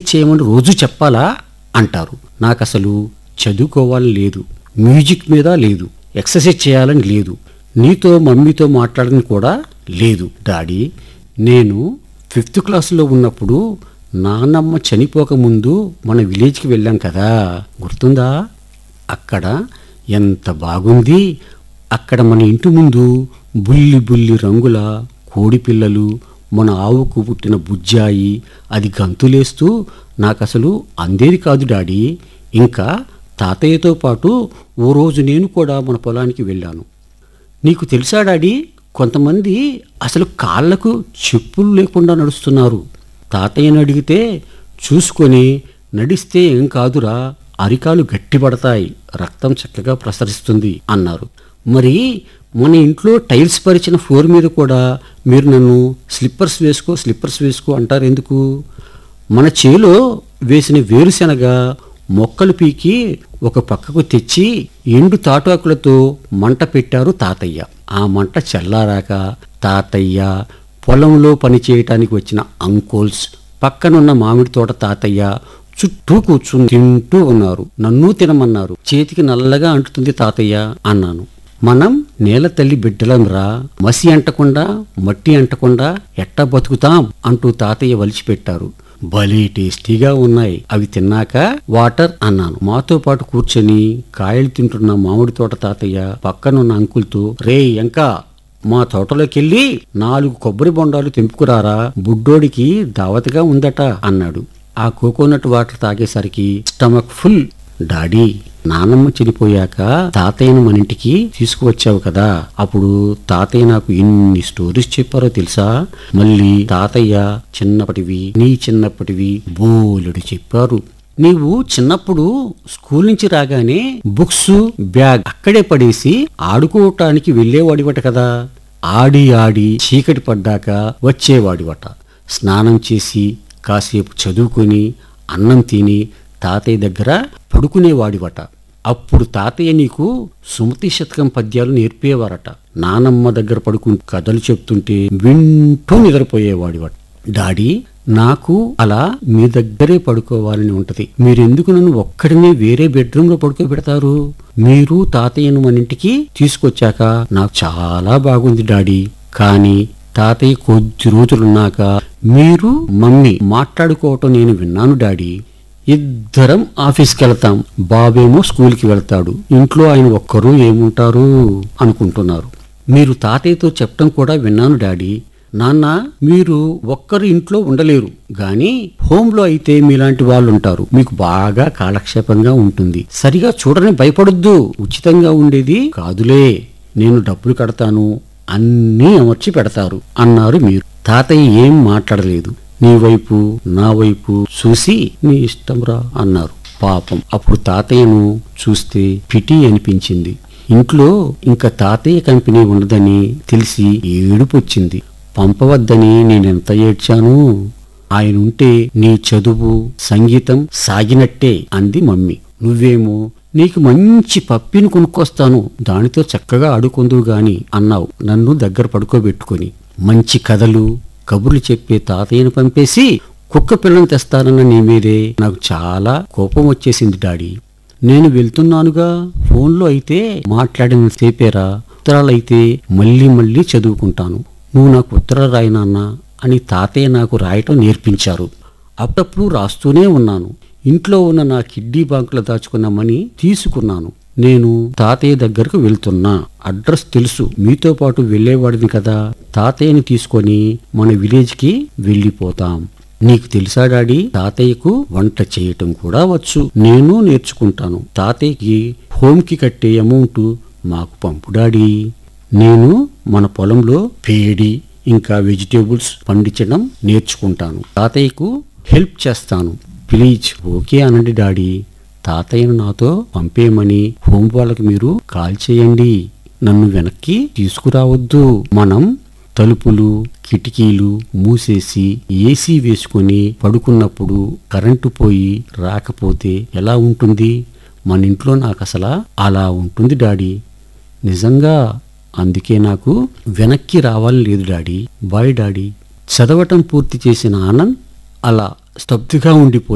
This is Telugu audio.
చేయమని రోజు చెప్పాలా అంటారు నాకు అసలు చదువుకోవాలని లేదు మ్యూజిక్ మీద లేదు ఎక్సర్సైజ్ చేయాలని లేదు నీతో మమ్మీతో మాట్లాడని కూడా లేదు డాడీ నేను ఫిఫ్త్ క్లాసులో ఉన్నప్పుడు నాన్నమ్మ చనిపోకముందు మన విలేజ్కి వెళ్ళాం కదా గుర్తుందా అక్కడ ఎంత బాగుంది అక్కడ మన ఇంటి ముందు బుల్లి బుల్లి రంగుల కోడి పిల్లలు మన ఆవుకు పుట్టిన బుజ్జాయి అది గంతులేస్తూ నాకు అసలు అందేది కాదు డాడీ ఇంకా తాతయ్యతో పాటు ఓ రోజు నేను కూడా మన పొలానికి వెళ్ళాను నీకు తెలుసా డాడీ కొంతమంది అసలు కాళ్ళకు చెప్పులు లేకుండా నడుస్తున్నారు తాతయ్యని అడిగితే చూసుకొని నడిస్తే ఏం కాదురా అరికాలు గట్టిపడతాయి రక్తం చక్కగా ప్రసరిస్తుంది అన్నారు మరి మన ఇంట్లో టైల్స్ పరిచిన ఫ్లోర్ మీద కూడా మీరు నన్ను స్లిప్పర్స్ వేసుకో స్లిప్పర్స్ వేసుకో అంటారు ఎందుకు మన చేలో వేసిన వేరుశెనగ మొక్కలు పీకి ఒక పక్కకు తెచ్చి ఎండు తాటాకులతో మంట పెట్టారు తాతయ్య ఆ మంట చల్లారాక తాతయ్య పొలంలో పని చేయటానికి వచ్చిన అంకోల్స్ పక్కనున్న మామిడి తోట తాతయ్య చుట్టూ కూర్చుని తింటూ ఉన్నారు నన్ను తినమన్నారు చేతికి నల్లగా అంటుతుంది తాతయ్య అన్నాను మనం నేల తల్లి బిడ్డలంరా మసి అంటకుండా మట్టి అంటకుండా ఎట్టా బతుకుతాం అంటూ తాతయ్య వలిచిపెట్టారు భలే టేస్టీగా ఉన్నాయి అవి తిన్నాక వాటర్ అన్నాను మాతో పాటు కూర్చొని కాయలు తింటున్న మామిడి తోట తాతయ్య పక్కనున్న అంకుల్తో రే ఇంకా మా తోటలోకెళ్ళి నాలుగు కొబ్బరి బొండాలు తెంపుకురారా బుడ్డోడికి దావతగా ఉందట అన్నాడు ఆ కోకోనట్ వాటర్ తాగేసరికి స్టమక్ ఫుల్ డాడీ నానమ్మ చనిపోయాక తాతయ్యను మన ఇంటికి తీసుకువచ్చావు కదా అప్పుడు తాతయ్య నాకు ఎన్ని స్టోరీస్ చెప్పారో తెలుసా మళ్ళీ తాతయ్య చిన్నప్పటివి నీ చిన్నప్పటివి బోలెడు చెప్పారు నీవు చిన్నప్పుడు స్కూల్ నుంచి రాగానే బుక్స్ బ్యాగ్ అక్కడే పడేసి ఆడుకోవటానికి వెళ్ళేవాడివట కదా ఆడి ఆడి చీకటి పడ్డాక వచ్చేవాడివట స్నానం చేసి కాసేపు చదువుకొని అన్నం తిని తాతయ్య దగ్గర పడుకునేవాడివట అప్పుడు తాతయ్య నీకు సుమతి శతకం పద్యాలు నేర్పేవారట నానమ్మ దగ్గర పడుకుని కథలు చెప్తుంటే వింటూ నిద్రపోయేవాడివట డాడీ నాకు అలా మీ దగ్గరే పడుకోవాలని ఉంటది మీరెందుకు నన్ను ఒక్కడినే వేరే బెడ్రూమ్ లో పడుకోబెడతారు మీరు తాతయ్యను మన ఇంటికి తీసుకొచ్చాక నాకు చాలా బాగుంది డాడీ కానీ తాతయ్య కొద్ది రోజులున్నాక మీరు మమ్మీ మాట్లాడుకోవటం నేను విన్నాను డాడీ ఇద్దరం ఆఫీస్కి వెళ్తాం బాబేమో స్కూల్కి వెళ్తాడు ఇంట్లో ఆయన ఒక్కరూ ఏముంటారు అనుకుంటున్నారు మీరు తాతయ్యతో చెప్పడం కూడా విన్నాను డాడీ నాన్న మీరు ఒక్కరు ఇంట్లో ఉండలేరు గాని హోంలో అయితే మీలాంటి వాళ్ళు ఉంటారు మీకు బాగా కాలక్షేపంగా ఉంటుంది సరిగా చూడని భయపడొద్దు ఉచితంగా ఉండేది కాదులే నేను డబ్బులు కడతాను అన్నీ అమర్చి పెడతారు అన్నారు మీరు తాతయ్య ఏం మాట్లాడలేదు నీ వైపు నా వైపు చూసి నీ ఇష్టంరా అన్నారు పాపం అప్పుడు తాతయ్యను చూస్తే పిటి అనిపించింది ఇంట్లో ఇంకా తాతయ్య కంపెనీ ఉండదని తెలిసి ఏడుపు వచ్చింది పంపవద్దని నేనెంత ఏడ్చాను ఆయనుంటే నీ చదువు సంగీతం సాగినట్టే అంది మమ్మీ నువ్వేమో నీకు మంచి పప్పిని కొనుక్కొస్తాను దానితో చక్కగా ఆడుకుందువు గాని అన్నావు నన్ను దగ్గర పడుకోబెట్టుకొని మంచి కథలు కబుర్లు చెప్పే తాతయ్యను పంపేసి కుక్క పిల్లను తెస్తానన్న నీ మీదే నాకు చాలా కోపం వచ్చేసింది డాడీ నేను వెళ్తున్నానుగా ఫోన్లో అయితే మాట్లాడిన సేపేరా ఉత్తరాలైతే మళ్ళీ మళ్ళీ చదువుకుంటాను నువ్వు నాకు ఉత్తరాలు రాయి నాన్న అని తాతయ్య నాకు రాయటం నేర్పించారు అప్పుడప్పుడు రాస్తూనే ఉన్నాను ఇంట్లో ఉన్న నా కిడ్నీ బ్యాంకులో దాచుకున్న మనీ తీసుకున్నాను నేను తాతయ్య దగ్గరకు వెళ్తున్నా అడ్రస్ తెలుసు మీతో పాటు వెళ్ళేవాడిని కదా తాతయ్యని తీసుకొని మన విలేజ్కి వెళ్ళిపోతాం నీకు తెలుసా డాడీ తాతయ్యకు వంట చేయటం కూడా వచ్చు నేను నేర్చుకుంటాను తాతయ్యకి హోమ్కి కట్టే అమౌంట్ మాకు పంపు డాడీ నేను మన పొలంలో పేడి ఇంకా వెజిటేబుల్స్ పండించడం నేర్చుకుంటాను తాతయ్యకు హెల్ప్ చేస్తాను ప్లీజ్ ఓకే అనండి డాడీ తాతయ్యను నాతో పంపేయమని హోం వాళ్ళకి మీరు కాల్ చేయండి నన్ను వెనక్కి తీసుకురావద్దు మనం తలుపులు కిటికీలు మూసేసి ఏసీ వేసుకొని పడుకున్నప్పుడు కరెంటు పోయి రాకపోతే ఎలా ఉంటుంది మన ఇంట్లో నాకు అసలు అలా ఉంటుంది డాడీ నిజంగా అందుకే నాకు వెనక్కి రావాలని లేదు డాడీ బాయ్ డాడీ చదవటం పూర్తి చేసిన ఆనంద్ అలా స్తబ్దుగా ఉండిపోయి